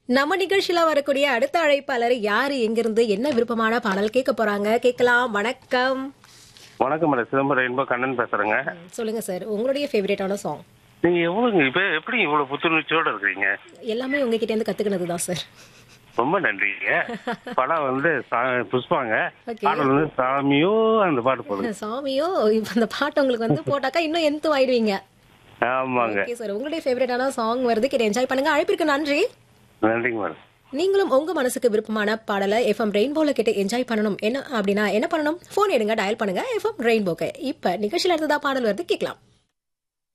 நம்ம நிகழ்ச்சியில வரக்கூடிய அடுத்த அழைப்பாளர் யாரு எங்கிருந்து என்ன விருப்பமான பாடல் கேட்க போறாங்க கேட்கலாம் வணக்கம் வணக்கம் மேடம் சிதம்பரம் இன்ப கண்ணன் பேசுறேங்க சொல்லுங்க சார் உங்களுடைய ஃபேவரட்டான சாங் நீங்க எவ்வளவு இப்ப எப்படி இவ்வளவு புத்துணர்ச்சியோட இருக்கிறீங்க எல்லாமே உங்ககிட்ட இருந்து கத்துக்கினது தான் சார் ரொம்ப நன்றிங்க படம் வந்து சா- புஷ்பாங்க Okay. பாடல் வந்து சாமியோ அந்த பாட்டு போடுங்க சாமியோ இப்ப அந்த பாட்டு உங்களுக்கு வந்து போட்டாக்கா இன்னும் எந்த ஆயிடுவீங்க ஆமாங்க ஓகே சார் உங்களுடைய ஃபேவரட்டான சாங் வருது கேட்டு என்ஜாய் பண்ணுங்க அழைப்பிற்கு நன்றி நன்றிங்க மேடம் நீங்களும் உங்க மனசுக்கு விருப்பமான பாடலை எஃப்எம் ரெயின்போல கேட்டு என்ஜாய் பண்ணணும் என்ன அப்படின்னா என்ன பண்ணணும் ஃபோன் எடுங்க டயல் பண்ணுங்க எஃப்எம் ரெயின்போக்கு இப்ப நிகழ்ச்சியில இருந்ததா பாடல் வருது கேட்கலாம்